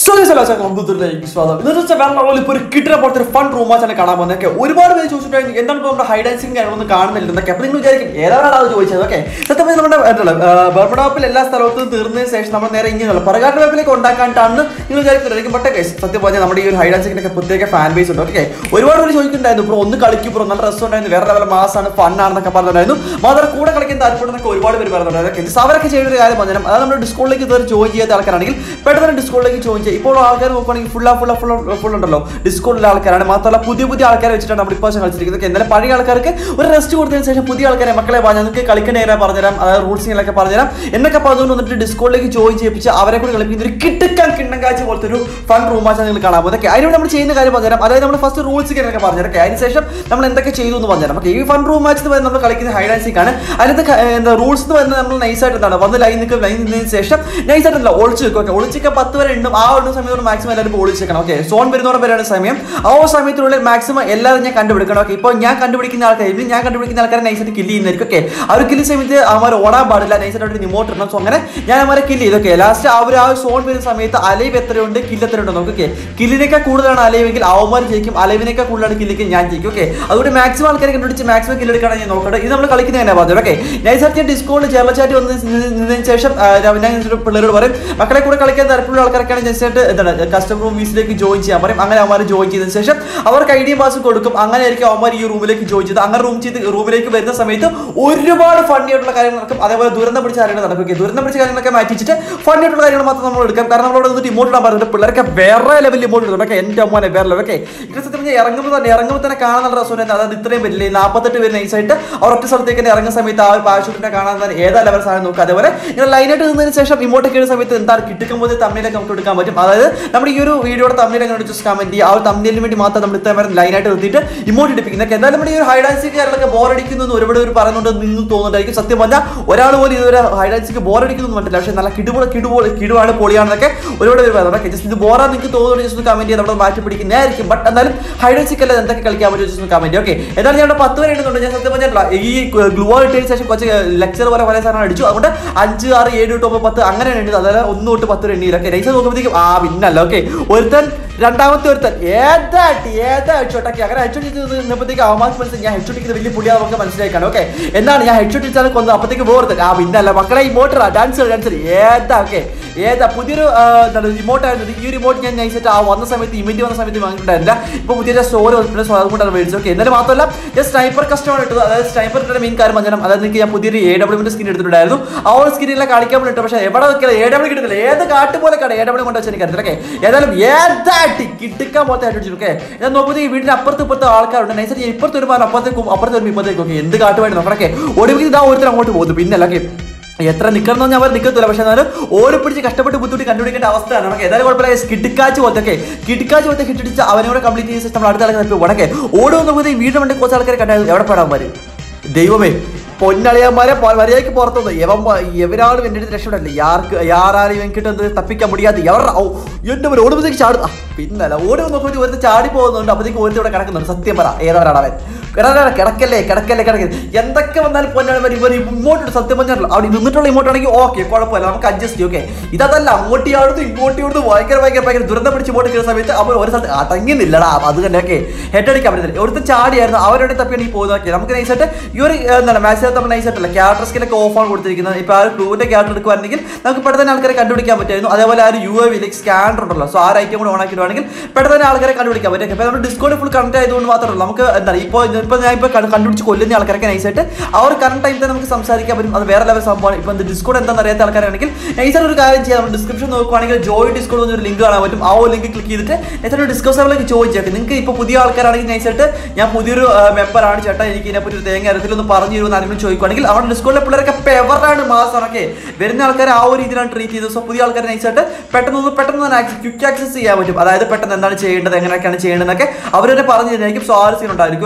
സ്വാഗതം സ്വാഗതം ഇന്നത്തെ വെച്ചാൽ വേറെ ലെവലിൽ ഇപ്പോൾ ഒരു കിട്ടുന്ന പോലത്തെ ഒരു ഫൺ റൂമാച്ചാണ് കാണാൻ പോകുന്നത് ഒരുപാട് പേര് ചോദിച്ചിട്ടുണ്ടായിരുന്നു എന്താണ് ഇപ്പോൾ നമ്മുടെ ഹൈഡൻസിങ് കാര്യങ്ങളൊന്നും കാണുന്നില്ല എന്നൊക്കെ അപ്പോൾ നിങ്ങൾ വിചാരിക്കും ഏതാണ് അത് ചോദിച്ചത് ഓക്കെ സത്യം പറഞ്ഞാൽ നമ്മുടെ ബർമഡോപ്പിൽ എല്ലാ സ്ഥലത്തും തീർന്നതിന് ശേഷം നമ്മൾ നേരെ ഇങ്ങനെയുള്ള പറകാട്ട് വെപ്പിലേക്ക് ഉണ്ടാക്കാനായിട്ടാണ് നിങ്ങൾ വിചാരിക്കുന്നുണ്ടായിരിക്കും ബട്ട് സത്യം പറഞ്ഞാൽ നമ്മുടെ ഈ ഒരു ഹൈഡൻസിങ്ങിനൊക്കെ പ്രത്യേക ഫാൻ ബേസ് ഉണ്ട് ഓക്കെ ഒരുപാട് പേര് ചോദിക്കുന്നുണ്ടായിരുന്നു ഇപ്പോൾ ഒന്ന് കളിക്കും ഇപ്പോൾ നല്ല രസം ഉണ്ടായിരുന്നു വേറെ ലെവൽ മാസാണ് ഫണ്ണാണെന്നൊക്കെ പറഞ്ഞിട്ടുണ്ടായിരുന്നു മാത്രം കൂടെ കളിക്കാൻ താല്പര്യപ്പെടുന്നൊക്കെ ഒരുപാട് പേര് പറഞ്ഞിട്ടുണ്ടായിരുന്നു Okay, അവരൊക്കെ ചെയ്യുന്ന ഒരു കാര്യം പറഞ്ഞു അതായത് നമ്മുടെ ഡിസ്കൗണ്ടിലേക്ക് ഇതുവരെ ജോയിൻ ചെയ്യാത്ത ആൾക്കാരാണെങ്കിൽ പെട്ടെന്ന് ഡിസ്കൗണ്ടിലേക്ക് ജോയിൻ ചെയ്യുക ഇപ്പോൾ ആൾക്കാർ നോക്കുകയാണെങ്കിൽ ഫുൾ ഫുൾ ഫുൾ ഫുൾ ഉണ്ടല്ലോ ഡിസ്കൗണ്ടിലെ ആൾക്കാരാണ് മാത്രമല്ല പുതിയ പുതിയ ആൾക്കാരെ വെച്ചിട്ടാണ് നമ്മൾ ഇപ്പോൾ കളിച്ചിരിക്കുന്നത് എന്നാലും പഴയ ആൾക്കാർക്ക് ഒരു റെസ്റ്റ് കൊടുത്തതിന് ശേഷം പുതിയ ആൾക്കാരെ മക്കളെ പറഞ്ഞാൽ നിങ്ങൾക്ക് കളിക്കേണ്ട ഏരിയ പറഞ്ഞുതരാം അതായത് റൂൾസിങ്ങളൊക്കെ പറഞ്ഞുതരാം എന്നൊക്കെ പറഞ്ഞുകൊണ്ട് വന്നിട്ട് ഡിസ്കൗണ്ടിലേക്ക് ജോയിൻ ചെയ്യിപ്പിച്ച് അവരെ കൂടി കളിപ്പിക്കുന്ന ഒരു കിട്ടുക്കാൻ കിണ്ണം കാഴ്ച പോലത്തെ ഒരു ഫൺ റൂമാച്ചാണ് നിങ്ങൾ കാണാൻ പോകുന്നത് അതിനോട് നമ്മൾ ചെയ്യുന്ന കാര്യം പറഞ്ഞുതരാം അതായത് നമ്മൾ ഫസ്റ്റ് റൂൾസ് കാര്യങ്ങളൊക്കെ പറഞ്ഞുതരാം Okay, അതിനുശേഷം നമ്മൾ എന്തൊക്കെ ചെയ്തു എന്ന് പറഞ്ഞുതരാം ഓക്കെ ഈ ഫൺ റൂം മാച്ച് എന്ന് പറയുന്നത് നമ്മൾ കളിക്കുന്ന ഹൈഡാൻസിക് ആണ് അതിനകത്ത് ക- എന്താ റൂൾസ് എന്ന് പറയുന്നത് നമ്മൾ നൈസായിട്ട് എന്താണ് വന്ന് ലൈൻ നിൽക്കും ലൈൻ നിന്നതിന് ശേഷം നൈസായിട്ടല്ല ഒളിച്ച് നിൽക്കും ഓക്കെ ഒളിച്ചൊക്കെ പത്ത് വരെ ഉണ്ട് ആ ഒരു സമയത്തോട് മാക്സിമം എല്ലാവരും ഒളിച്ചേക്കണം ഓക്കെ സോൺ വരുന്നവരെ വരെയാണ് സമയം ആ ഒരു സമയത്തിനുള്ളിൽ മാക്സിമം എല്ലാവരും ഞാൻ കണ്ടുപിടിക്കണം ഓക്കെ ഇപ്പോൾ ഞാൻ കണ്ടുപിടിക്കുന്ന ആൾക്കാർ ഇത് ഞാൻ കണ്ടുപിടിക്കുന്ന ആൾക്കാരെ നൈസായിട്ട് കില്ല് ചെയ്യുന്നതായിരിക്കും ഓക്കെ അവർ കില്ല് സമയത്ത് അവർ ഓടാൻ പാടില്ല നൈസായിട്ട് ഒരു റിമോട്ട് ഇടണം സോ അങ്ങനെ ഞാൻ അവരെ കില്ല് ചെയ്തു ഓക്കെ ലാസ്റ്റ് അവർ ആ സോൺ വരുന്ന സമയത്ത് അലൈവ് എത്രയുണ്ട് കില്ല് എത്രയുണ്ട് നോക്ക് ഓക്കെ കില്ലിനേക്കാൾ കൂടുതലാണ് അലൈവെങ്കിൽ അവന്മാർ ജയിക്കും അലൈവിനേക്കാൾ കൂടുതലാണ് കില്ലിക്ക് ഞാൻ ജയിക്കും ഓക്കെ അതുകൊണ്ട് മാക്സിമം ആൾക്കാരെ കണ്ടുപിടിച്ച് മാക്സിമം കില്ലെടുക്കാണ് ഞാൻ നോക്കട്ടെ ഇത് നമ്മൾ കളിക്കുന്നത് തന്നെ പറഞ്ഞു ഓക്കെ നൈസായിട്ട് ഞാൻ ഡിസ്കൗണ്ട് ചേർച്ചയായിട്ട് വന്ന് നിന്ന് നിന്നതിന് ശേഷം ആ, ഞാൻ ഞാൻ ഒരു പിള്ളേരോട് പറയും മക്കളെ കൂടെ കളിക്കാൻ താല്പര്യമുള്ള ആൾക്കാരൊക്കെയാണ് ജസ്റ്റ് എന്താണ് കസ്റ്റമർ റൂമീസിലേക്ക് ജോയിൻ ചെയ്യാൻ പറയും അങ്ങനെ അവന്മാർ ജോയിൻ ചെയ്തതിന് ശേഷം അവർക്ക് ഐ ഡി പാസ് കൊടുക്കും അങ്ങനെ ആയിരിക്കും അവന്മാർ ഈ റൂമിലേക്ക് ജോയിൻ ചെയ്ത് അങ്ങനെ റൂം ചെയ്ത് റൂമിലേക്ക് വരുന്ന സമയത്ത് ഒരുപാട് ഫണ്ണി ആയിട്ടുള്ള കാര്യങ്ങൾ നടക്കും അതേപോലെ ദുരന്തം പിടിച്ച കാര്യങ്ങൾ നടക്കും Okay, ദുരന്തം പിടിച്ച കാര്യങ്ങളൊക്കെ മാറ്റിച്ചിട്ട് ഫണ്ണി ആയിട്ടുള്ള കാര്യങ്ങൾ മാത്രം നമ്മൾ എടുക്കാം കാരണം നമ്മളോട് വന്നിട്ട് ഇമോട്ട് ഇടാൻ പറഞ്ഞിട്ട് പിള്ളേരൊക്കെ വേറെ ലെവലിൽ ഇമോട്ട് ഇടും ഓക്കെ എൻ്റെ അമ്മനെ വേറെ ലെവൽ ഓക്കെ ഇത് സത്യം പറഞ്ഞാൽ ഇറങ്ങുമ്പോൾ തന്നെ ഇറങ്ങുമ്പോൾ തന്നെ കാണാൻ നല്ല രസമുണ്ട് അതായത് ഇത്രയും വലിയ നാൽപ്പത്തെട്ട് പേര് നൈസായിട്ട് അവർ ഒറ്റ സ്ഥലത്തേക്ക് തന്നെ ഇറങ്ങുന്ന സമയത്ത് ആ ഒരു പാരഷൂട്ടിനെ കാണാൻ തന്നെ ഏതാ ലെവൽ സാധനം നോക്കുക അതേപോലെ ഇങ്ങനെ ലൈനായിട്ട് നിന്നതിന് ശേഷം ഇമോട്ട് കഴിയുന്ന സമയത്ത് എന്താണ് കിട്ടുമ്പോൾ തമ്മിലൊക്കെ നമുക്ക് എടുക്കാൻ പറ്റും അതായത് നമ്മുടെ ഈ ഒരു വീഡിയോയുടെ തമ്മിലൊക്കെ ജസ്റ്റ് കമന്റ് ചെയ്യുക ആ ഒരു തമ്മിലിന് വേണ്ടി മാത്രം നമ്മൾ ഇത്രയും വരെ ലൈനായിട്ട് നിർത്തിയിട്ട് ഇമോട്ട് ഇടിപ്പിക്കുന്നത് എന്തായാലും നമ്മുടെ ഈ ഒരു ഹൈഡാൻസിക്ക് കാര്യങ്ങളൊക്കെ ബോറടിക്കുന്നു എന്ന് ഒരുപാട് പേര് പറയുന്നുണ്ട് നിന്ന് തോന്നുന്നുണ്ടായിരിക്കും സത്യം പറഞ്ഞാൽ ഒരാൾ പോലും ഇതുവരെ ഹൈഡാൻസിക്ക് ബോറടിക്കുന്നു എന്ന് പറഞ്ഞില്ല പക്ഷേ നല്ല കിടുപോളെ കിടുപോളെ കിടുവാണ് പൊളിയാണെന്നൊക്കെ ഒരുപാട് പേര് പറയുന്നത് ജസ്റ്റ് ഇത് ബോറാ നിങ്ങൾക്ക് തോന്നുന്നുണ്ട് ജസ്റ്റ് ഒന്ന് കമന്റ് ചെയ്ത് നമ്മൾ മാറ്റി പിടിക്കുന്നതായിരിക്കും ബട്ട് എന്നാലും ഹൈഡൻസിക്ക് അല്ല എന്തൊക്കെ കളിക്കാൻ പറ്റും ജസ്റ്റ് ഒന്ന് കമന്റ് ഓക്കെ എന്നാലും ഞാൻ ഇവിടെ പത്ത് വരെ ഇടുന്നുണ്ട് ഞാൻ സത്യം പറഞ്ഞാൽ ഈ ഗ്ലൂ ഇട്ടതിന് ശേഷം കുറച്ച് ലെക്ചർ പോലെ പല സാധനം അടിച്ചു അതുകൊണ്ട് അഞ്ച് ആറ് ഏഴ് തൊട്ട് ഒമ്പത് പത്ത് അങ്ങനെ എണ്ണി അതായത് ഒന്ന് തൊട്ട് പത്ത് വരെ എണ്ണിയില്ല ഓക്കെ നൈസ് നോക്കുമ്പോഴത്തേക്കും ആ പിന്നല്ല ഓക്കെ ഒരുത്തൻ രണ്ടാമത്തെ ഒരുത്തൻ ഏതാ അടി, ഏതാ ഹെഡ്ഷോട്ടൊക്കെ അങ്ങനെ ഹെഡ്ഷോട്ട് നിന്നപ്പോഴത്തേക്ക് അവമാർക്ക് മനസ്സിലായി ഞാൻ ഹെഡ്ഷോട്ട് വലിയ പുള്ളിയാ നമുക്ക് മനസ്സിലാക്കാണ് ഓക്കെ എന്താണ് ഞാൻ ഹെഡ്ഷോട്ട് ഇട്ടാൽ കൊന്നു അപ്പോഴത്തേക്ക് വേർത്ത് ആ പിന്നല്ല മക്കളെ ഈ മോട്ടർ ഡാൻസർ ഡാൻസർ ഏതാ ഓക്കെ ഏതാ പുതിയൊരു ആ, എന്താണ് റിമോട്ട് ആയിരുന്നു ഈ റിമോട്ട് ഞാൻ നൈസായിട്ട് ആ വന്ന സമയത്ത് ഇമെന്റ് വന്ന സമയത്ത് വാങ്ങിയിട്ടുണ്ടായിരുന്നില്ല ഇപ്പോൾ പുതിയ സ്റ്റോറി വന്നിട്ടുണ്ട് സോ അതുകൊണ്ടാണ് മേടിച്ചത് ഓക്കെ എന്നാലും മാത്രമല്ല ഞാൻ സ്നൈപ്പർ കസ്റ്റമർ ഇട്ടത് അതായത് സ്നൈപ്പർ ഇട്ട മെയിൻ കാര്യം പറഞ്ഞാൽ അതായത് എനിക്ക് ഞാൻ പുതിയൊരു എ ഡബ്ല്യൂമിന്റെ സ്കിൻ എടുത്തിട്ടുണ്ടായിരുന്നു ആ ഒരു സ്കിന്നിലെ കാണിക്കാൻ വേണ്ടി പക്ഷേ എവിടെ വെക്കില്ല എ ഡബ്ല്യൂ കിട്ടുന്നില്ല ഏത് കാട്ട് പോലെ കാണാം എ ഡബ്ല്യൂ കൊണ്ട് വെച്ചാൽ എനിക്ക് അറിയില്ല ഓക്കെ ഏതായാലും ഏതാട്ടി കിട്ടിക്കാൻ പോലത്തെ അടിച്ചു ഓക്കെ ഞാൻ നോക്കുമ്പോൾ ഈ വീടിന്റെ അപ്പുറത്ത് ഇപ്പുറത്ത് ആൾക്കാരുണ്ട് നൈസായിട്ട് ഇപ്പുറത്ത് ഒരു മാനം അപ്പുറത്തേക്കും അപ്പുറത്ത് വരുമ്പോൾ ഇപ്പുറത്തേക്കും ഓക്കെ എന്ത് കാട്ടുമായിട്ട് നോക്കണൊക്കെ ഒടുവിൽ ഇതാ ഒരുത്തർ അങ്ങോട്ട് പോകുന്നു പിന്നല്ല ഓക്കെ എത്ര നിൽക്കണം ഞാൻ അവർ നിൽക്കത്തില്ല പക്ഷെ എന്നാലും ഓടിപ്പിടിച്ച് കഷ്ടപ്പെട്ട് ബുദ്ധിമുട്ടി കണ്ടുപിടിക്കേണ്ട അവസ്ഥയാണ് നമുക്ക് ഏതായാലും കുഴപ്പമില്ല കിട്ടിക്കാച്ച് പോലത്തെ ഒക്കെ കിട്ടിക്കാച്ച് പോലത്തെ ഹിട്ടിടിച്ച് അവനോട് കംപ്ലീറ്റ് ചെയ്ത ശേഷം നമ്മൾ അടുത്ത ആൾക്കാർ ഉടക്കെ ഓടുമെന്ന് നോക്കുമ്പോൾ ഈ വീട് വേണ്ടി കുറച്ച് ആൾക്കാരെ കണ്ടാൽ എവിടെ പെടാൻ വരും ദൈവമേ പൊന്നളിയന്മാരെ മര്യാദയ്ക്ക് പുറത്തുനിന്ന് യവൻ എവരാളും എൻ്റെ അടുത്ത് രക്ഷപ്പെടില്ല യാർക്ക് യാരാരും എനിക്കിട്ട് എന്ത് തപ്പിക്കാൻ മുടിയാതെ എവർ ഓ എൻ്റെ പേര് ഓടുമ്പോഴത്തേക്ക് ചാടും ആ, പിന്നല്ല ഓടുമ്പോൾ നോക്കുമ്പോൾ ഒരുത്ത് ചാടി പോകുന്നുണ്ട് അപ്പോഴത്തേക്ക് ഒരുത്തി ഇവിടെ കിടക്കുന്നുണ്ട് സത്യം പറ ഏതവരാണ് അവൻ കിടക്കല്ലേ കിടക്കല്ലേ കിടക്കല്ലേ കിടക്കല്ലേ എന്തൊക്കെ വന്നാലും പൊന്നാണ് ഇവർ ഇങ്ങോട്ട് സത്യം പറഞ്ഞാൽ അവിടെ നിന്നിട്ടുള്ള ഇങ്ങോട്ട് ആണെങ്കിൽ ഓക്കെ കുഴപ്പമില്ല നമുക്ക് അഡ്ജസ്റ്റ് ചെയ്യും ഓക്കെ ഇതല്ല അങ്ങോട്ട് ആടുന്നു ഇങ്ങോട്ട് ഇവിടുന്ന് ഭയങ്കര ഭയങ്കര ഭയങ്കര ദുരന്തം പിടിച്ച് ഇങ്ങോട്ട് കയറുന്ന സമയത്ത് അവർ ഒരു സ്ഥലത്ത് അടങ്ങുന്നില്ലടാ അത് തന്നെ ഓക്കെ ഹെഡ് അടിക്കാൻ പറ്റുന്നില്ല ഒരുത്ത ചാടിയായിരുന്നു അവരുടെ തപ്പിയാണ് ഈ പോകുന്നത് ഓക്കെ നമുക്ക് നൈസായിട്ട് ഈ ഒരു ഏഹ്, എന്താണ് മാച്ചിനകത്ത് നമ്മൾ നൈസായിട്ടല്ല ക്യാരക്ടർ സ്കില്ലൊക്കെ ഓഫ് ആണ് കൊടുത്തിരിക്കുന്നത് ഇപ്പോൾ ആ ഒരു ക്ലൂവിൻ്റെ ക്യാരക്ടർ എടുക്കുവാണെങ്കിൽ നമുക്ക് പെട്ടെന്ന് ആൾക്കാരെ കണ്ടുപിടിക്കാൻ പറ്റുമായിരുന്നു അതേപോലെ ആ ഒരു യു എ വിലേക്ക് സ്കാനർ ഉണ്ടല്ലോ സോ ആ ഒരു ഐറ്റം കൂടെ ഓൺ ആക്കിയിടുവാണെങ്കിൽ പെട്ടെന്ന് ആൾക്കാരെ കണ്ടുപിടിക്കാൻ പറ്റും അപ്പോൾ നമ്മൾ ഡിസ്കോഡ് ഫുൾ കണക്ട് ആയതുകൊണ്ട് മാത്രമല്ല നമുക്ക് എന്താണ് ഇപ്പോൾ ഇപ്പോൾ ഞാൻ ഇപ്പോൾ കണ്ടുപിടിച്ച് കൊല്ലുന്ന ആൾക്കാരൊക്കെ നൈസായിട്ട് ആ ഒരു കറണ്ട് ടൈം തന്നെ നമുക്ക് സംസാരിക്കാൻ പറ്റും അത് വേറെ ലെവൽ സംഭവമാണ് ഇപ്പോൾ ഡിസ്കോഡ് എന്താണെന്ന് അറിയാത്ത ആൾക്കാരാണെങ്കിൽ നൈസായിട്ട് ഒരു കാര്യം ചെയ്യാം നമ്മൾ ഡിസ്ക്രിപ്ഷൻ നോക്കുവാണെങ്കിൽ ജോയ് ഡിസ്കോഡ് എന്നൊരു ലിങ്ക് കാണാൻ പറ്റും ആ ഒരു ലിങ്ക് ക്ലിക്ക് ചെയ്തിട്ട് നൈസായിട്ട് ഡിസ്കസ് ലെവലിലേക്ക് ചോദിച്ചേക്കും നിങ്ങൾക്ക് ഇപ്പോൾ പുതിയ ആൾക്കാരാണെങ്കിൽ നൈസായിട്ട് ഞാൻ പുതിയൊരു മെമ്പറാണ് ചേട്ടാ എനിക്ക് ഇതിനെപ്പറ്റി ഒരു തേങ്ങ അറിയത്തിലൊന്ന് പറഞ്ഞു തരുമെന്ന് ആരെങ്കിലും ചോദിക്കുവാണെങ്കിൽ അവിടെ ഡിസ്കോഡിലെ പിള്ളേരൊക്കെ പെവറാണ് മാസമൊക്കെ വരുന്ന ആൾക്കാരെ ആ ഒരു രീതിയിലാണ് ട്രീറ്റ് ചെയ്തത് സോ പുതിയ ആൾക്കാരെ നൈസായിട്ട് പെട്ടെന്ന് ഒന്ന് പെട്ടെന്ന് തന്നെ ക്വിക്ക് ആക്സസ് ചെയ്യാൻ പറ്റും അതായത് പെട്ടെന്ന് എന്താണ് ചെയ്യേണ്ടത് എങ്ങനെയൊക്കെയാണ് ചെയ്യേണ്ടതെന്നൊക്കെ അവർ തന്നെ പറഞ്ഞു തരുന്നതായിരിക്കും സോ ആ ഒരു സീൻ ഉണ്ടായിരിക്കും ഓക്കെ എന്താ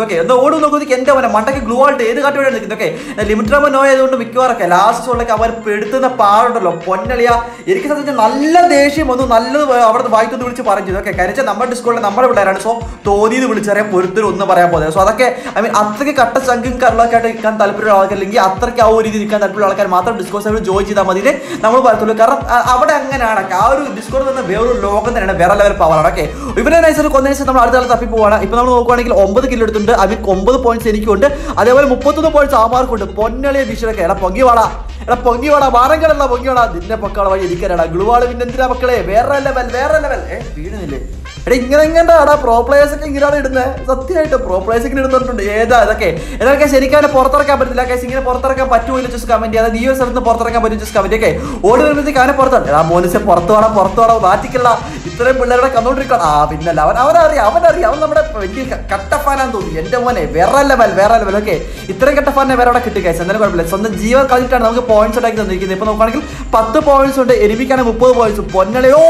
ഓടും നോക്കുന്നതിക്ക് എൻ്റെ അവനെ മണ്ടയ്ക്ക് ഗ്ലൂ ആയിട്ട് ഏത് കാട്ടുവേണ്ടി നിൽക്കുന്നത് ഓക്കെ ലിമിറ്റ് നമ്പർ നോ ആയതുകൊണ്ട് മിക്കവാറൊക്കെ ലാസ്റ്റ് ഉള്ളൊക്കെ അവർ പെടുത്തുന്ന പാടുണ്ടല്ലോ പൊന്നളിയ എനിക്ക് സത്യം നല്ല ദേഷ്യം വന്നു നല്ലത് അവിടെ വായിക്കൊന്ന് വിളിച്ച് പറഞ്ഞു ഓക്കെ കരിച്ച നമ്മുടെ ഡിസ്കോളിൽ നമ്മുടെ പിള്ളേരാണ് സോ തോന്നിയത് വിളിച്ചറിയാൻ പൊരുത്തരും ഒന്നും പറയാൻ പോകുന്നത് സോ അതൊക്കെ ഐ മീൻ അത്രയ്ക്ക് കട്ട ചങ്കും കരളൊക്കെ ആയിട്ട് നിൽക്കാൻ താല്പര്യമുള്ള ആൾക്കാർ അല്ലെങ്കിൽ അത്രയ്ക്ക് ആ ഒരു രീതി നിൽക്കാൻ താല്പര്യമുള്ള ആൾക്കാർ മാത്രം ഡിസ്കോസ് സെർവർ ജോയിൻ ചെയ്താൽ മതി നമ്മൾ പറയത്തുള്ളൂ കാരണം ആ, അവിടെ അങ്ങനെയാണ് ആ ഒരു ഡിസ്കോഡ് തന്നെ വേറൊരു ലോകം തന്നെയാണ് വേറെ ലെവൽ പവറാണ് ഓക്കെ ഇവരെ നൈസർ കൊന്നതിന് ശേഷം നമ്മൾ അടുത്ത കാലത്ത് തപ്പി പോവാണ് ഇപ്പൊ നമ്മൾ നോക്കുവാണെങ്കിൽ ഒമ്പത് കിലോ എടുത്തിട്ടുണ്ട് അതിൽ ഒമ്പത് പോയിന്റ്സ് എനിക്കുണ്ട് അതേപോലെ മുപ്പത്തൊന്ന് പോയിന്റ്സ് ആമാർക്കുണ്ട് പൊന്നളിയ വിഷയൊക്കെ എടാ പൊങ്ങി വാടാ എടാ പൊങ്ങി വാടാ മാനം കിടല്ല പൊങ്ങി വാടാ നിന്റെ പൊക്കാള വഴി എനിക്കരടാ ഗ്ലുവാള് പിന്നെ എന്തിനാ മക്കളെ വേറെ ലെവൽ വേറെ ലെവൽ ഏ വീടുന്നില്ലേ എടാ ഇങ്ങനെ എങ്ങനെയാടാ പ്രോ പ്ലേയേഴ്സ് ഒക്കെ ഇങ്ങനെയാണ് ഇടുന്നത് സത്യമായിട്ട് പ്രോ പ്ലേയേഴ്സ് ഇങ്ങനെ ഇടുന്നുണ്ട് ഏതാ ഇതൊക്കെ ഇതൊക്കെ ശരിക്കും അവനെ പുറത്തിറക്കാൻ പറ്റില്ല കേസ് ഇങ്ങനെ പുറത്തിറക്കാൻ പറ്റുമോ ജസ്റ്റ് കമന്റ് ചെയ്യാതെ നീ ഒരു സ്ഥലത്ത് പുറത്തിറക്കാൻ പറ്റും ജസ്റ്റ് കമന്റ് ഒക്കെ ഓടി വരുമ്പോഴത്തേക്ക് അവനെ പുറത്താണ് എടാ മോനിസെ പുറത്ത് വേണം പുറത്ത് വേണം മാറ്റിക്കല്ല ഇത്രയും പിള്ളേരുടെ കന്നോണ്ടിരിക്കണം ആ പിന്നല്ല അവൻ അവനറിയാം അവനറിയാം അവൻ നമ്മുടെ വലിയ ക- കട്ട ഫാനാന്ന് തോന്നി എന്റെ മോനെ വേറെ ലെവൽ വേറെ ലെവൽ ഓക്കെ ഇത്രയും കട്ട ഫാനെ വേറെ അവിടെ കിട്ടി കഴിച്ചു എന്തായാലും കുഴപ്പമില്ല സ്വന്തം ജീവൻ കളഞ്ഞിട്ടാണ് നമുക്ക് പോയിന്റ്സ് ഉണ്ടാക്കി തന്നിരിക്കുന്നത് ഇപ്പൊ നോക്കുകയാണെങ്കിൽ പത്ത് പോയിന്റ്സ് ഉണ്ട് എനിമിക്കാണ് മുപ്പത് പോയിന്റ്സ് പൊന്നളയോ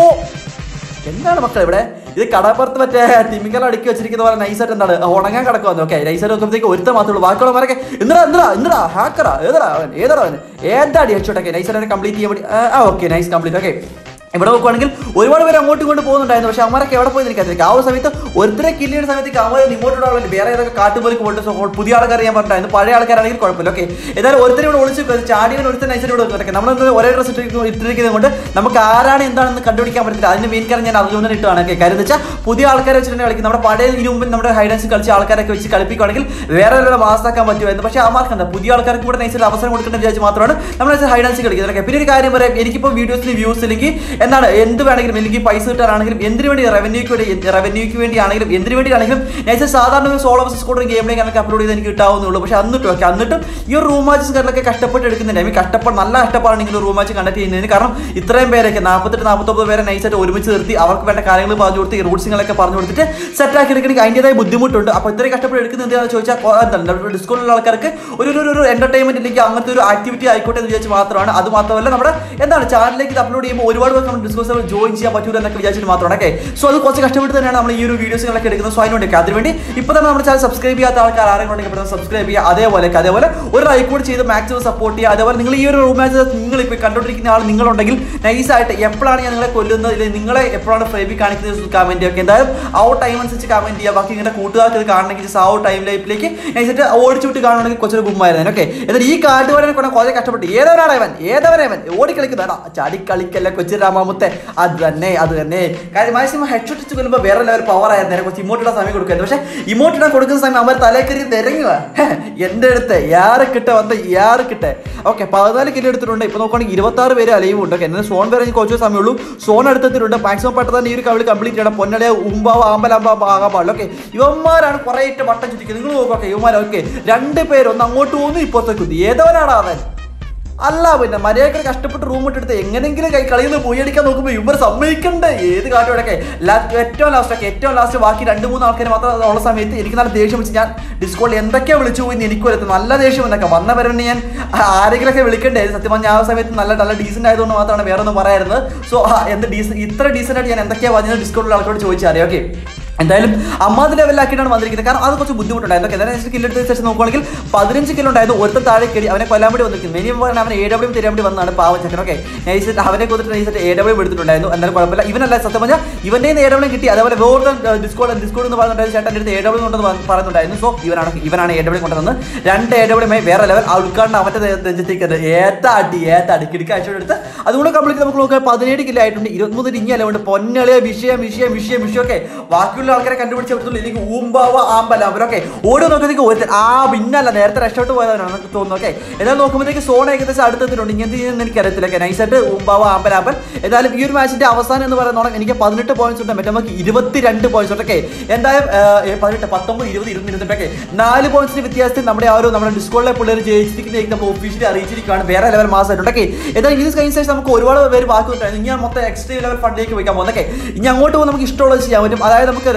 എന്താണ് മക്കൾ ഇവിടെ ഇത് കടപ്പുറത്ത് മറ്റേ തിമിക്കൽ അടുക്കി വെച്ചിരിക്കുന്ന പോലെ നൈസായിട്ട് എന്താണ് ഉണങ്ങാൻ കിടക്കുവാന്ന് ഓക്കെ നൈസായിട്ട് നോക്കുമ്പോഴത്തേക്ക് ഒരുത്ത മാത്രമേ ഉള്ളൂ ബാക്കിയുള്ളവരൊക്കെ എന്തിനാ എന്തിനാ എന്തിനാ ഹാക്കറാ ഏതാ അവൻ ഏതാ അവൻ ഏതാടി ഹെഡ്ഷോട്ടൊക്കെ നൈസായിട്ട് കംപ്ലീറ്റ് ചെയ്യാൻ വേണ്ടി ആ ഓക്കെ നൈസ് കംപ്ലീറ്റ് ഓക്കെ ഇവിടെ നോക്കുവാണെങ്കിൽ ഒരുപാട് പേര് അങ്ങോട്ടും ഇങ്ങോട്ട് പോകുന്നുണ്ടായിരുന്നു പക്ഷെ അവരൊക്കെ എവിടെ പോയി എനിക്കറിയില്ല ആ ഒരു സമയത്ത് ഒരുത്തരെ കില്ല് ചെയ്യുന്ന സമയത്ത് അവർ ഇങ്ങോട്ടുള്ള വേറെ ഏതൊക്കെ കാട്ടുപോലേക്ക് പോയിട്ട് സോ പുതിയ ആൾക്കാർ ഞാൻ പറഞ്ഞിട്ടുണ്ടായിരുന്നു പഴയ ആൾക്കാരാണെങ്കിൽ കുഴപ്പമില്ല ഓക്കെ ഏതായാലും ഒരുത്തരെ ഇവിടെ ഒളിച്ച് ചാടിയവൻ ഒരുത്തൻ നൈസായിട്ട് ഇവിടെ വെക്കും നമ്മൾ ഒരേ ഡ്രസ് ഇട്ടിരിക്കുന്നത് കൊണ്ട് നമുക്ക് ആരാണ് എന്താണെന്ന് കണ്ടുപിടിക്കാൻ പറ്റില്ല അതിന് മെയിൻ കാര്യം ഞാൻ അതുകൊണ്ട് ഇട്ടാണ് ഓക്കെ കാര്യം എന്ന് വെച്ചാൽ പുതിയ ആൾക്കാരെ വെച്ചിട്ട് കളിക്കും നമ്മുടെ പഴയ ഇതിനു മുമ്പ് നമ്മുടെ ഹൈഡൻസ് കളിച്ച ആൾക്കാരൊക്കെ വെച്ച് കളിപ്പിക്കുകയാണെങ്കിൽ വേറെ ഒരു മാസാക്കാൻ പറ്റുമായിരുന്നു പക്ഷേ അമാർക്ക് എന്താ പുതിയ ആൾക്കാർക്ക് കൂടെ നൈസിൽ അവസരം കൊടുക്കേണ്ട വിചാരിച്ച് മാത്രമാണ് നമ്മൾ ഹൈഡൻസ് കളിക്കുന്നത് ഓക്കെ പിന്നെ ഒരു കാര്യം പറയാം എനിക്കിപ്പോൾ വീഡിയോസിന് വ്യൂസ് ഇല്ലെങ്കിൽ എന്താണ് എന്ത് വേണമെങ്കിലും എനിക്ക് പൈസ കിട്ടാനാണെങ്കിലും എന്തിനു വേണ്ടി റവന്യൂക്ക് വേണ്ടി റവന്യൂക്ക് വേണ്ടിയാണെങ്കിലും എന്തിനു വേണ്ടിയാണെങ്കിലും നൈസ് സാധാരണ ഒരു സോളോ ബസ് സ്കോഡ് ഗെയിമിലേക്ക് എനിക്ക് അപ്ലോഡ് ചെയ്ത് എനിക്ക് കിട്ടാവുന്നുള്ളൂ പക്ഷേ എന്നിട്ടും ഓക്കെ എന്നിട്ടും ഈ ഒരു റൂം മാച്ചസ് കാര്യങ്ങളൊക്കെ കഷ്ടപ്പെട്ട് എടുക്കുന്നുണ്ട് ഐ മീൻ കഷ്ടപ്പാട് നല്ല കഷ്ടപ്പാടാണ് ഇങ്ങനെ റൂം മാച്ച് കണ്ടക്ട് ചെയ്യുന്നതിന് കാരണം ഇത്രയും പേരൊക്കെ നാൽപ്പത്തെട്ട് നാൽപ്പത്തൊമ്പത് പേരെ നൈസായിട്ട് ഒരുമിച്ച് നിർത്തി അവർക്ക് വേണ്ട കാര്യങ്ങൾ പറഞ്ഞു കൊടുത്ത് റൂട്ട്സിങ്ങളൊക്കെ പറഞ്ഞു കൊടുത്തിട്ട് സെറ്റ് ആക്കി എടുക്കണമെങ്കിൽ അതിൻ്റെതായ ബുദ്ധിമുട്ടുണ്ട് അപ്പോൾ ഇത്രയും കഷ്ടപ്പെട്ട് എടുക്കുന്നത് എന്താണെന്ന് ചോദിച്ചാൽ കൊ- എന്താണ് ഡിസ്കൗണ്ടിലുള്ള ആൾക്കാർക്ക് ഒരു ഒരു- ഒരു എന്റർടൈൻമെന്റ് ഇല്ലെങ്കിൽ അങ്ങനത്തെ ഒരു ആക്ടിവിറ്റി ആയിക്കോട്ടെ എന്ന് വിചാരിച്ച് മാത്രമാണ് അത് മാത്രമല്ല നമ്മുടെ എന്താണ് ചാനലിലേക്ക് ഇത് അപ്ലോഡ് ചെയ്യുമ്പോൾ ഒരുപാട് പേർക്ക് നമ്മൾ ഡിസ്കോസ് ജോയിൻ ചെയ്യാൻ പറ്റൂല എന്നൊക്കെ വിചാരിച്ചിട്ട് മാത്രമാണ് ഓക്കെ സോ അത് കുറച്ച് കഷ്ടപ്പെട്ട് തന്നെയാണ് നമ്മൾ ഈ ഒരു വീഡിയോസുകളൊക്കെ എടുക്കുന്നത് സോ അതിനുവേണ്ടി അതിനുവേണ്ടി ഇപ്പോൾ തന്നെ നമ്മുടെ ചാനൽ സബ്സ്ക്രൈബ് ചെയ്യാത്ത ആൾക്കാർ ആരെങ്കിലും ഉണ്ടെങ്കിൽ പെട്ടെന്ന് സബ്സ്ക്രൈബ് ചെയ്യുക അതേപോലെ അതേപോലെ ഒരു ലൈക്ക് കൂടി ചെയ്ത് മാക്സിമം സപ്പോർട്ട് ചെയ്യുക അതേപോലെ നിങ്ങൾ ഈ ഒരു റൂം മാച്ച് നിങ്ങൾ ഇപ്പോൾ കണ്ടുകൊണ്ടിരിക്കുന്ന ആൾ നിങ്ങളുണ്ടെങ്കിൽ നൈസായിട്ട് എപ്പോഴാണ് ഞാൻ നിങ്ങളെ കൊല്ലുന്നത് അല്ലെങ്കിൽ നിങ്ങളെ എപ്പോഴാണ് ഫ്രേബി കാണിക്കുന്നത് കമന്റ് ഒക്കെ എന്തായാലും ആ ഒരു ടൈം അനുസരിച്ച് കമന്റ് ചെയ്യുക ബാക്കി നിങ്ങളുടെ കൂട്ടുകാർക്ക് ഇത് കാണണമെങ്കിൽ just ആ ഒരു ടൈം ലൈഫിലേക്ക് നൈസായിട്ട് ഓടിച്ചു വിട്ട് കാണുകയാണെങ്കിൽ കുറച്ചൊരു ഗുമ്മായിരുന്നു ഓക്കെ എന്നിട്ട് ഈ കാട്ടുകാരനെ കൊണ്ട് കുറേ കഷ്ടപ്പെട്ട് ഏതവനാണ് അവൻ ഏതവനവൻ ഓടി കളിക്കുന്നതാ ചാടി കളിക്കല്ല കൊച്ചു രാമാമുത്തെ അത് തന്നെ അത് തന്നെ കാര്യം മാക്സിമം ഹെഡ് ഷോട്ട് കൊല്ലുമ്പോൾ വേറെ ലെവൽ പവർ ആയിരുന്നു നേരെ കുറച്ച് ഇമോട്ടിടാൻ സമയം കൊടുക്കുന്നത് പക്ഷേ ഇമോട്ടിടാൻ കൊടുക്കുന്ന സമയം അവർ തലേക്കരി തിരങ്ങുക എൻ്റെ അടുത്ത് യാറ് കിട്ട വന്ന യാറ് കിട്ടെ ഓക്കെ പതിനാല് കിലോ എടുത്തിട്ടുണ്ട് ഇപ്പോൾ നോക്കുകയാണെങ്കിൽ ഇരുപത്തി ആറ് പേര് അലയും ഉണ്ട് ഓക്കെ എന്നാൽ സോൺ വരെ എനിക്ക് കുറച്ച് സമയമുള്ളൂ സോൺ എടുത്തിട്ടുണ്ട് മാക്സിമം പെട്ടെന്ന് തന്നെ ഈ ഒരു കവിളി കംപ്ലീറ്റ് ചെയ്യണം പൊന്നടയെ ഉമ്പാവ് ആമ്പലാമ്പ ആകാൻ പാടില്ല ഓക്കെ ഇവന്മാരാണ് കുറേ ഇട്ട് വട്ടം ചുറ്റിക്കുന്നത് നിങ്ങൾ നോക്കുക ഓക്കെ ഇവന്മാർ ഓക്കെ രണ്ട് പേര് ഒന്ന് അങ്ങോട്ട് പോകുന്നു ഇപ്പുറത്തേക്ക് കുത്തി ഏതവനാണ് അവൻ അല്ല പിന്നെ മര്യാദക്ക് കഷ്ടപ്പെട്ട് റൂം ഇട്ടെടുത്ത് എങ്ങനെങ്കിലും കൈ കളിയിൽ നിന്ന് പോയി അടിക്കാൻ നോക്കുമ്പോൾ ഇവർ സമ്മതിക്കണ്ടേ ഏത് കാട്ടോടൊക്കെ ഏറ്റവും ലാസ്റ്റ് ഒക്കെ ഏറ്റവും ലാസ്റ്റ് ബാക്കി രണ്ട് മൂന്ന് ആൾക്കാർ മാത്രം ഉള്ള സമയത്ത് എനിക്ക് നല്ല ദേഷ്യം വെച്ച് ഞാൻ ഡിസ്കോളിൽ എന്തൊക്കെയാ വിളിച്ചു പോയി എനിക്ക് വരത്ത് നല്ല ദേഷ്യം എന്നൊക്കെ വന്ന വരവനെ ഞാൻ ആരെങ്കിലൊക്കെ വിളിക്കണ്ടേ സത്യം പറഞ്ഞാൽ ആ സമയത്ത് നല്ല നല്ല ഡീസൻ്റ് ആയതുകൊണ്ട് മാത്രമാണ് വേറെ ഒന്നും പറയാറുന്നത് സോ എന്ത് ഡീസൻ ഇത്ര ഡീസൻ്റ് ആയിട്ട് ഞാൻ എന്തൊക്കെയാ പറഞ്ഞത് ഡിസ്കോളിലുള്ള ആൾക്കാരോട് ചോദിച്ചറിയാം ഓക്കെ എന്തായാലും അമ്മാത് ലെവലാക്കിയിട്ടാണ് വന്നിരിക്കുന്നത് കാരണം അത് കുറച്ച് ബുദ്ധിമുട്ടുണ്ടായിരുന്നു ഓക്കെ എന്തായാലും കിലോ എടുത്ത ശേഷം നോക്കുകയാണെങ്കിൽ പതിനഞ്ച് കിലോ ഉണ്ടായിരുന്നു ഒരുത്തൻ താഴെ കയറി അവനെ കൊല്ലാൻ വേണ്ടി വന്നിരിക്കുന്നു മെനിയും പറഞ്ഞാൽ അവൻ എ ഡബ്ല്യൂ തരാൻ വേണ്ടി വന്നതാണ് പാവച്ചക്കൻ ഓക്കെ നൈസായിട്ട് അവനെ കൊന്നിട്ട് നൈസായിട്ട് എ ഡബ്ല്യൂ എടുത്തിട്ടുണ്ടായിരുന്നു എന്തായാലും കുഴപ്പമില്ല ഇവനല്ല സത്യം പറഞ്ഞാൽ ഇവൻ്റെ എ ഡബ്ല്യൂ കിട്ടി അതേപോലെ വേറെ ഡിസ്കോഡ് ഡിസ്കോഡ് എന്ന് പറഞ്ഞിട്ടുണ്ടായിരുന്നു ചേട്ടൻ അടുത്ത് എ ഡബ്ല്യൂ ഉണ്ടെന്ന് പറ- പറയുന്നുണ്ടായിരുന്നു സോ ഇവനാണ് ഇവനാണ് എ ഡബ്ല്യൂ കൊണ്ടുവന്നത് രണ്ട് എ ഡബ്ല്യൂ വേറെ ലെവൽ ആ ഉദ്ഘാടനം അവൻ്റെ രഞ്ജത്തേക്ക് ഏത്താടി ഏത്താടി കിടക്ക അയച്ചോട് അതുകൊണ്ട് കംപ്ലീറ്റ് നമുക്ക് നോക്കാം പതിനേഴ് കിലോ ആയിട്ടുണ്ട് ഇരുപത്തിമൂന്ന് ഇനി അല്ല പൊന്നളിയ വിഷയം വിഷയം വിഷയം വിഷയം ഒക്കെ ബാക്കിയുള്ള ആൾക്കാരെ കണ്ടുപിടിച്ച് പറ്റുള്ളൂ എനിക്ക് ഊമ്പാവ ആമ്പല അവരൊക്കെ ഓടി നോക്കുമ്പോഴത്തേക്ക് ഒരു ആ പിന്നല്ല നേരത്തെ രക്ഷപ്പെട്ട് പോയതാണ് എനിക്ക് തോന്നുന്നു ഓക്കെ എന്നാൽ നോക്കുമ്പോഴത്തേക്ക് സോൺ ഏകദേശം അടുത്തെത്തിയിട്ടുണ്ട് ഇങ്ങനത്തെ ചെയ്യുന്നത് എനിക്ക് അറിയത്തില്ല ഓക്കെ നൈസായിട്ട് ഊമ്പാവ ആമ്പൽ ആമ്പൽ ഏതായാലും ഈ ഒരു മാച്ചിന്റെ അവസാനം എന്ന് പറയുന്നോളം എനിക്ക് പതിനെട്ട് പോയിന്റ്സ് ഉണ്ട് മറ്റേ നമുക്ക് ഇരുപത്തിരണ്ട് പോയിന്റ്സ് ഉണ്ട് ഓക്കെ എന്തായാലും ഏ, പതിനെട്ട് പത്തൊമ്പത് ഇരുപത് ഇരുപത് ഇരുപത്തൊക്കെ നാല് പോയിന്റ്സിന് വ്യത്യാസത്തിൽ നമ്മുടെ ആ ഒരു നമ്മുടെ ഡിസ്കോളിലെ പിള്ളേർ ജയിച്ചിരിക്കുന്ന നമ്മൾ ഒഫീഷ്യലി അറിയിച്ചിരിക്കുകയാണ് വേറെ ലെവൽ മാസ് ആയിട്ടുണ്ട് ഓക്കെ ഏതായാലും ഇത് കഴിഞ്ഞ ശേഷം നമുക്ക് ഒരുപാട് പേര് ബാക്കി ഉണ്ടായിരുന്നു ഇനി ഞാൻ മൊത്തം എക്സ്ട്രീം ലെവൽ ഫണ്ടിലേക്ക് വയ്ക്കാൻ പോകുന്നത് ഓക്കെ ഇനി അങ്ങോട്ട് പോകുമ്പോൾ നമുക്ക് ഇഷ്ടമുള്ളത് ചെയ്യാൻ പറ്റും അതായത് നമുക്ക്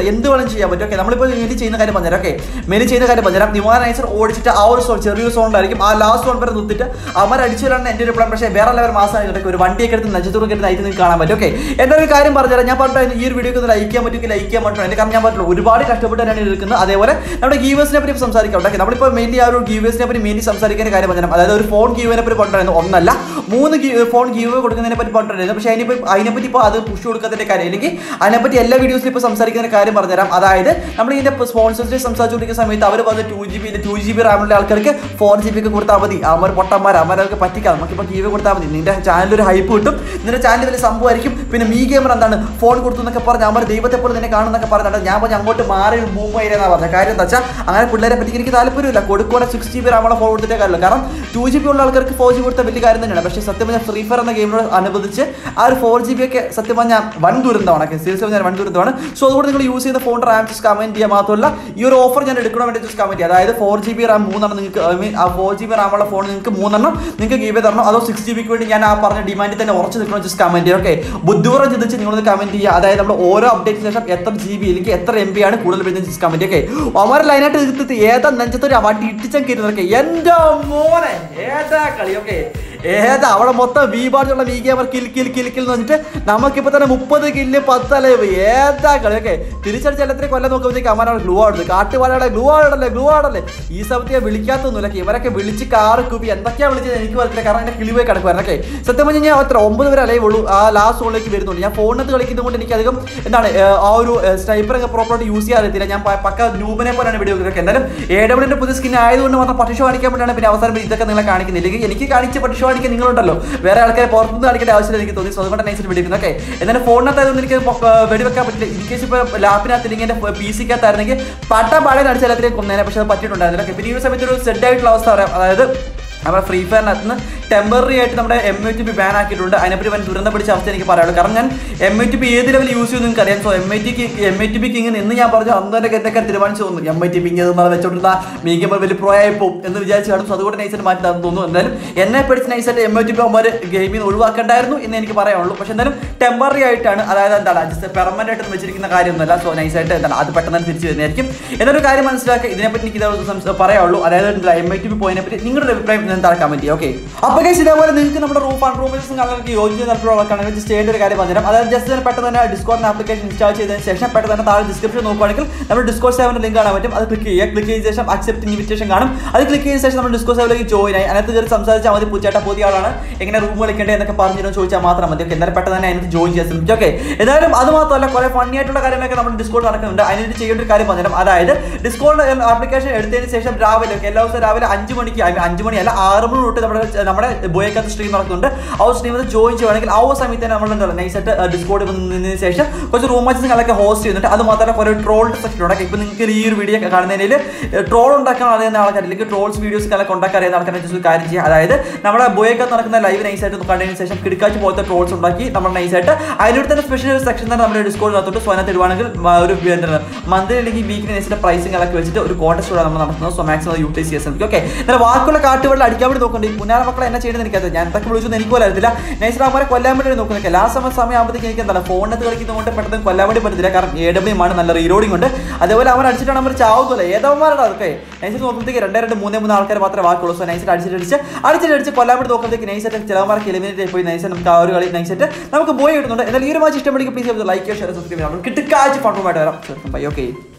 പറ്റില്ല എന്ത് വേണം ചെയ്യാൻ പറ്റും ഓക്കെ നമ്മളിപ്പോൾ മെലി ചെയ്യുന്ന കാര്യം പറഞ്ഞുതരാം ഓക്കെ മെലി ചെയ്യുന്ന കാര്യം പറഞ്ഞുതരാം നിമാനൈസർ ഓടിച്ചിട്ട് ആ ഒരു സോൺ ചെറിയൊരു സോൺ ഉണ്ടായിരിക്കും ആ ലാസ്റ്റ് സോൺ വരെ നിർത്തിയിട്ട് അവർ അടിച്ചു വരാണ് എൻ്റെ ഒരു പ്ലാൻ പക്ഷേ വേറെ ലെവൽ മാസമായിട്ട് ഒരു വണ്ടിയൊക്കെ എടുത്ത് നജത്തൂർക്ക് എടുത്ത് നയിച്ച് നിങ്ങൾക്ക് കാണാൻ പറ്റും ഓക്കെ എൻ്റെ ഒരു കാര്യം പറഞ്ഞുതരാം ഞാൻ പറഞ്ഞിട്ട് ഈ ഒരു വീഡിയോ ഒന്ന് ലൈക്ക് ചെയ്യാൻ പറ്റുമെങ്കിൽ ലൈക്ക് ചെയ്യാൻ പറ്റും എൻ്റെ കാരണം ഞാൻ പറഞ്ഞില്ല ഒരുപാട് കഷ്ടപ്പെട്ടാണ് എടുക്കുന്നത് അതേപോലെ നമ്മുടെ ഗീവേഴ്സിനെ പറ്റി സംസാരിക്കാം ഓക്കെ നമ്മളിപ്പോൾ മെയിൻലി ആ ഒരു ഗീവേഴ്സിനെ പറ്റി മെയിൻലി സംസാരിക്കുന്ന കാര്യം പറഞ്ഞാൽ അതായത് ഒരു ഫോൺ ഗീവിനെ പറ്റി പറഞ്ഞിരുന്നു ഒന്നല്ല മൂന്ന് ഫോൺ ഗീവ് കൊടുക്കുന്നതിനെ പറ്റി പറഞ്ഞിരുന്നു പക്ഷേ അതിനിപ്പോൾ അതിനെപ്പറ്റി ഇപ്പോൾ അത് പുഷ് കൊടുക്കുന്നതിൻ്റെ കാര്യം അല്ലെങ്കിൽ അതിനെപ്പറ്റി എല്ലാ വീഡിയോസിലും ഇപ്പോൾ സംസാരിക്കുന്ന കാര്യം പറഞ്ഞുതരാം അതായത് നമ്മൾ ഇതിൻ്റെ സ്പോൺസേഴ്സിനെ സംസാരിച്ചുകൊണ്ടിരിക്കുന്ന സമയത്ത് അവർ പറഞ്ഞ two G B two G B റാമുള്ള ആൾക്കാർക്ക് ഫോർ ജി ബി ഒക്കെ കൊടുത്താൽ മതി അവർ പൊട്ടന്മാർ അവരവർക്ക് പറ്റിക്കാം നമുക്കിപ്പോൾ ഗീവ് കൊടുത്താൽ മതി നിന്റെ ചാനൽ ഒരു ഹൈപ്പ് കിട്ടും നിന്റെ ചാനൽ വലിയ സംഭവമായിരിക്കും പിന്നെ മീ ഗെയിമർ എന്താണ് ഫോൺ കൊടുത്തു എന്നൊക്കെ പറഞ്ഞ് അവർ ദൈവത്തെ പോലെ നിന്നെ കാണുന്നൊക്കെ പറഞ്ഞിട്ട് ഞാൻ പറഞ്ഞ് അങ്ങോട്ട് മാറി മൂവ് ചെയ്തെന്നാണ് പറഞ്ഞത് കാര്യം എന്താ വെച്ചാൽ അങ്ങനെ പിള്ളേരെ പറ്റി എനിക്ക് താല്പര്യമില്ല കൊടുക്കുവാടെ സിക്സ് ജി ബി റാമുള്ള ഫോൺ കൊടുത്തിട്ടേ കാര്യമില്ല കാരണം ടു ജി ബി ഉള്ള ആൾക്കാർക്ക് ഫോർ ജി ബി കൊടുത്ത വലിയ കാര്യം തന്നെയാണ് പക്ഷേ സത്യം പറഞ്ഞാൽ ഫ്രീ ഫയർ എന്ന ഗെയിമിനോട് അനുബന്ധിച്ച് ആ ഒരു ഫോർ ജി ബി ഒക്കെ സത്യം പറഞ്ഞാൽ വൻ ദുരന്തമാണ് സീരിയസ് പറഞ്ഞാൽ വൻ ദുരന്തമാണ് സോ അതുകൊണ്ട് നിങ്ങൾ യൂസ് ചെയ്യുന്ന ഫോൺ റാം ജസ്റ്റ് കമന്റ് ചെയ്യുക മാത്രമല്ല ഈ ഒരു ഓഫർ ഞാൻ എടുക്കണം വേണ്ടി ജസ്റ്റ് കമന്റ് ചെയ്യുക അതായത് ഫോർ ജി ബി റാം മൂന്നെണ്ണം നിങ്ങൾക്ക് I mean, ആ ഫോർ ജി ബി റാമുള്ള ഫോൺ നിങ്ങൾക്ക് മൂന്നെണ്ണം നിങ്ങൾക്ക് ഗീവ് തരണം അതോ സിക്സ് ജി ബിക്ക് വേണ്ടി ഞാൻ ആ പറഞ്ഞ ഡിമാൻഡിൽ തന്നെ ഉറച്ചു നിൽക്കണം ജസ്റ്റ് കമന്റ് ചെയ്യുക ഓക്കെ ബുദ്ധിപൂർവ്വം ചിന്തിച്ച് നിങ്ങളൊന്ന് കമന്റ് ചെയ്യുക അതായത് നമ്മൾ ഓരോ അപ്ഡേറ്റിന് ശേഷം എത്ര ജി ബി അല്ലെങ്കിൽ എത്ര എം ബി ആണ് കൂടുതൽ വരുന്നത് ജസ്റ്റ് കമന്റ് ഓക്കെ അവരെ ലൈനായിട്ട് എടുത്തിട്ട് ഏതാ നെഞ്ചത്തൊരു വണ്ടി ഇട്ടിച്ചാൽ കയറുന്നതൊക്കെ എൻ്റെ മോനെ ഏതാ കളി ഓക്കെ ഏതാ അവിടെ മൊത്തം വി ബാർജുള്ള V gamer kill kill kill kill എന്ന് പറഞ്ഞിട്ട് നമുക്കിപ്പോ തന്നെ മുപ്പത് കില്ല് പത്തല്ലേ ഏതാ കളി ഓക്കെ തിരിച്ചടിച്ച് എല്ലാത്തിനും കൊല്ലം നോക്കുമ്പോഴത്തേക്ക് അമ്മാനാണ് ഗ്ലൂ ആടുന്നത് കാട്ടുപാലയുടെ ഗ്ലൂ ആടല്ലേ ഗ്ലൂ ആടല്ലേ ഈ സമയത്ത് ഞാൻ വിളിക്കാത്തൊന്നുമില്ല ഇവരൊക്കെ വിളിച്ച് കാറ് കുപ്പി എന്തൊക്കെയാ വിളിച്ചത് എനിക്ക് പറ്റില്ല കാരണം എന്റെ കിളി പോയി കിടക്കുവായിരുന്നു ഓക്കെ സത്യം പറഞ്ഞാൽ ഞാൻ അത്ര ഒമ്പത് വരെ അല്ലേ ഉള്ളൂ ആ ലാസ്റ്റ് സോണിലേക്ക് വരുന്നുണ്ട് ഞാൻ ഫോണിനകത്ത് കളിക്കുന്നത് കൊണ്ട് എനിക്ക് അധികം എന്താണ് ഏർ, ആ ഒരു സ്നൈപ്പർ ഒക്കെ പ്രോപ്പറായിട്ട് യൂസ് ചെയ്യാൻ അറിയത്തില്ല ഞാൻ പ- പക്ക ന്യൂബിനെ പോലെയാണ് വീഡിയോ ഒക്കെ എന്തായാലും ഏടവിളിന്റെ പുതിയ സ്കിൻ ആയതുകൊണ്ട് മാത്രം പട്ടിഷ കാണിക്കാൻ വേണ്ടിയാണ് പിന്നെ അവസാനം ഇതൊക്കെ നിങ്ങളെ കാണിക്കുന്നില്ല ഇല്ലെങ്കിൽ എനിക്ക് കാണിച്ച് പട്ടിഷ കാണിക്കാൻ നിങ്ങളുണ്ടല്ലോ വേറെ ആൾക്കാരെ പുറത്തുനിന്ന് കാണിക്കേണ്ട ആവശ്യമില്ല എനിക്ക് തോന്നി സോ അതുകൊണ്ട് നൈസിൽ വെടിക്കുന്നത് ഓക്കെ എന്നാലും ഫോണിനകത്ത് ആയതുകൊണ്ട് എനിക്ക് പൊ- ഏർ വെടിവെക്കാൻ പറ്റില്ല ഇൻ കേസ് ഇപ്പോൾ ലാപ്പിനകത്ത് ഇല്ലെങ്കിൽ എൻ്റെ പി സിക്കകത്തായിരുന്നെങ്കിൽ പട്ട പാടെ അടിച്ച എല്ലാത്തിനെയും കൊന്നേനെ പക്ഷേ അത് പറ്റിയിട്ടുണ്ടായിരുന്നില്ല ഓക്കെ പിന്നെ ഈ ഒരു സമയത്ത് ഒരു സെഡ് ആയിട്ടുള്ള അവസ്ഥ പറയാം അതായത് നമ്മുടെ ഫ്രീ ഫയറിനകത്ത് നിന്ന് ടെമ്പററി ആയിട്ട് നമ്മുടെ M I T P ban ആക്കിയിട്ടുണ്ട് അതിനെപ്പറ്റി വൻ ദുരന്തം പിടിച്ച അവസ്ഥ എനിക്ക് പറയാനുള്ളൂ കാരണം ഞാൻ എം ഐ ടി പി ഏത് ലെവൽ യൂസ് ചെയ്യുന്നു നിങ്ങൾക്ക് അറിയാം so M I T M I T പിക്ക് ഇങ്ങനെ എന്ന് ഞാൻ പറഞ്ഞു അന്ന് തന്നെ എന്തൊക്കെ തീരുമാനിച്ചു തോന്നുന്നു എം ഐ ടി പി ഇങ്ങനെ വെച്ചോണ്ടിരുന്ന മീക്കുമ്പോൾ വലിയ പ്രോ ആയി പോകും എന്ന് വിചാരിച്ച് കാണും സോ അതുകൊണ്ട് നൈസായിട്ട് മാറ്റി തന്നു തോന്നുന്നു എന്തായാലും എന്നെ പഠിച്ച് നൈസായിട്ട് എം ഐ ടി പി അവന്മാർ ഗെയിമിൽ നിന്ന് ഒഴിവാക്കണ്ടായിരുന്നു എന്ന് എനിക്ക് പറയാനുള്ളൂ പക്ഷെ എന്തായാലും ടെമ്പററി ആയിട്ടാണ് അതായത് എന്താണ് ജസ്റ്റ് പെർമനന്റ് ആയിട്ട് വെച്ചിരിക്കുന്ന കാര്യമൊന്നുമല്ല സോ നൈസായിട്ട് എന്താണ് അത് പെട്ടെന്ന് തന്നെ തിരിച്ചു വരുന്നതായിരിക്കും എന്നൊരു കാര്യം മനസ്സിലാക്കുക ഇതിനെപ്പറ്റി എനിക്ക് ഇതേ സംസ- പറയാനുള്ളൂ അതായത് എം ഐ ടി പി പോയതിനെ പറ്റി നിങ്ങളുടെ അഭിപ്രായം എന്താണ് കമന്റ് ചെയ്യുക ഓക്കെ അപ്പോൾ guys ഇതേപോലെ നിങ്ങൾക്ക് നമ്മുടെ റൂം ഫണ്ട് റൂമിൽസും കളർക്ക് യോജിച്ച് നൽകുന്നവർക്കാണെങ്കിൽ ജസ്റ്റ് ചെയ്യേണ്ട ഒരു കാര്യം പറഞ്ഞുതരാം അതായത് ജസ്റ്റ് തന്നെ പെട്ടെന്ന് തന്നെ ഡിസ്കോഡ് ആപ്ലിക്കേഷൻ ഇൻസ്റ്റാൾ ചെയ്തതിന് ശേഷം പെട്ടെന്ന് തന്നെ താഴെ ഡിസ്ക്രിപ്ഷൻ നോക്കുകയാണെങ്കിൽ നമ്മുടെ ഡിസ്കോഡ് സേവൻ്റെ ലിങ്ക് കാണാൻ പറ്റും അത് ക്ലിക്ക് ചെയ്യുക ക്ലിക്ക് ചെയ്ത ശേഷം അക്സെപ്റ്റ് ഇൻവിറ്റേഷൻ കാണും അത് ക്ലിക്ക് ചെയ്ത ശേഷം നമ്മുടെ ഡിസ്കോഡ് സേവനിലേക്ക് ജോയിൻ ആയി അതിനകത്ത് കയറി സംസാരിച്ചാൽ മതി പൂച്ചേട്ട പുതിയ ആളാണ് എങ്ങനെ റൂം കളിക്കേണ്ടത് എന്നൊക്കെ പറഞ്ഞിരുന്നു ചോദിച്ചാൽ മാത്രം മതി ഓക്കെ എന്നാലും പെട്ടെന്ന് തന്നെ അതിനകത്ത് ജോയിൻ ചെയ്യാൻ ശ്രമിക്കും ഓക്കെ എന്തായാലും അത് മാത്രമല്ല കുറെ ഫണ്ണി ആയിട്ടുള്ള കാര്യങ്ങളൊക്കെ നമ്മുടെ ഡിസ്കോഡ് നടക്കുന്നുണ്ട് അതിനായിട്ട് ചെയ്യേണ്ട ഒരു കാര്യം പറഞ്ഞുതരാം അതായത് ഡിസ്കോഡ് ആപ്ലിക്കേഷൻ എടുത്തതിന് ശേഷം രാവിലെ ഒക്കെ എല്ലാ ദിവസവും രാവിലെ അഞ്ച് മണിക്ക് I mean, അഞ്ച് മണിയല്ല ആറ് മണി തൊട്ട് നമ്മുടെ നമ്മുടെ ബോയക്കകത്ത് സ്ട്രീം നടക്കുന്നുണ്ട് ആ ഒരു സ്ട്രീമിൽ ജോയിൻ ചെയ്യുവാണെങ്കിൽ ആ ഒരു സമയത്ത് തന്നെ നമ്മൾ എന്താ നൈസായിട്ട് ഡിസ്കോഡ് നിന്നതിന് ശേഷം കുറച്ച് റൂം മാച്ചസുകളൊക്കെ ഹോസ്റ്റ് ചെയ്യുന്നുണ്ട് അത് മാത്രമല്ല കുറേ ട്രോൾ സെക്ഷൻ ഉണ്ടാക്കി ഇപ്പം നിങ്ങൾക്ക് ഈ ഒരു വീഡിയോ കാണുന്നതിൽ ട്രോൾ ഉണ്ടാക്കാൻ അറിയുന്ന ആൾക്കാർ അല്ലെങ്കിൽ ട്രോൾസ് വീഡിയോസ് ഒക്കെ ഉണ്ടാക്കാൻ അറിയുന്ന ആൾക്കാരെ just ഒരു കാര്യം ചെയ്യുക അതായത് നമ്മുടെ ബോയക്കകത്ത് നടക്കുന്ന ലൈവ് നൈസായിട്ട് കണ്ടതിന് ശേഷം കിടക്കാച്ച് പോലത്തെ ട്രോൾസ് ഉണ്ടാക്കി നമ്മൾ നൈസായിട്ട് അതിലൂടെ തന്നെ സ്പെഷ്യൽ ഒരു സെക്ഷൻ തന്നെ നമ്മുടെ ഡിസ്കോഡിനകത്തോട്ട് സോ അതിനകത്ത് ഇടുവാണെങ്കിൽ മ- ഒരു മന്ത്ലി അല്ലെങ്കിൽ വീക്കിന് നൈസിന്റെ പ്രൈസിംഗ് ഒക്കെ വെച്ചിട്ട് ഒരു കോൺടെസ്റ്റ് കൂടെ നമ്മൾ നടത്തുന്നത് സോ മാക്സിമം യൂട്ടിലൈസ് ചെയ്യാൻ ശ്രമിക്കും ഓക്കെ എന്നാൽ വാക്കുള്ള കാട്ടുകളിൽ അടിക്കാൻ വേണ്ടി നോക്കുന്നുണ്ട് ഈ പുനാര മക്കളെ എന്നെ ചെയ്യുന്നത് എനിക്കത് ഞാൻ എന്തൊക്കെ വിളിച്ചു എനിക്ക് പോലും അറിയത്തില്ല നൈസ്രാമാരെ കൊല്ലാൻ വേണ്ടി നോക്കുന്നത് ലാസ്റ്റ് സമയം സമയം ആകുമ്പോഴത്തേക്ക് എനിക്ക് എന്താണ് ഫോണിനകത്ത് കളിക്കുന്നതുകൊണ്ട് പെട്ടെന്ന് കൊല്ലാൻ വേണ്ടി പറ്റത്തില്ല കാരണം എ ഡബ്ല്യൂ ആണ് നല്ല റീലോഡിംഗ് ഉണ്ട് അതേപോലെ അവൻ അടിച്ചിട്ടാണ് അവർ ചാവുന്നില്ല ഏതവന്മാരാണ് അതൊക്കെ നൈസിൽ നോക്കുമ്പോഴത്തേക്ക് രണ്ടേ രണ്ട് മൂന്നേ മൂന്ന് ആൾക്കാർ മാത്രമേ ബാക്കിയുള്ളൂ സോ നൈസിൽ അടിച്ചിട്ട് അടിച്ച് അടിച്ചിട്ട് അടിച്ച് കൊല്ലാൻ വേണ്ടി നോക്കുമ്പോഴത്തേക്ക് നൈസായിട്ട് ചിലവന്മാർക്ക് എലിമിനേറ്റ് പോയി നൈസായിട്ട് നമുക്ക് ആ ഒരു കളി നൈസായിട്ട് നമുക്ക് പോയി കിട്ടുന്നുണ്ട് എന്നാൽ ഈ ഒരു മാച്ച് ഇഷ്ടപ്പെടുക പ്ലീസ് ലൈക്ക് ഷെയർ സബ്സ്ക്രൈബ് ചെയ്യണം കിട്ടുക്കാഴ്ച ഫണ്ടുമായിട്ട് വരാം ബൈ ഓക്കെ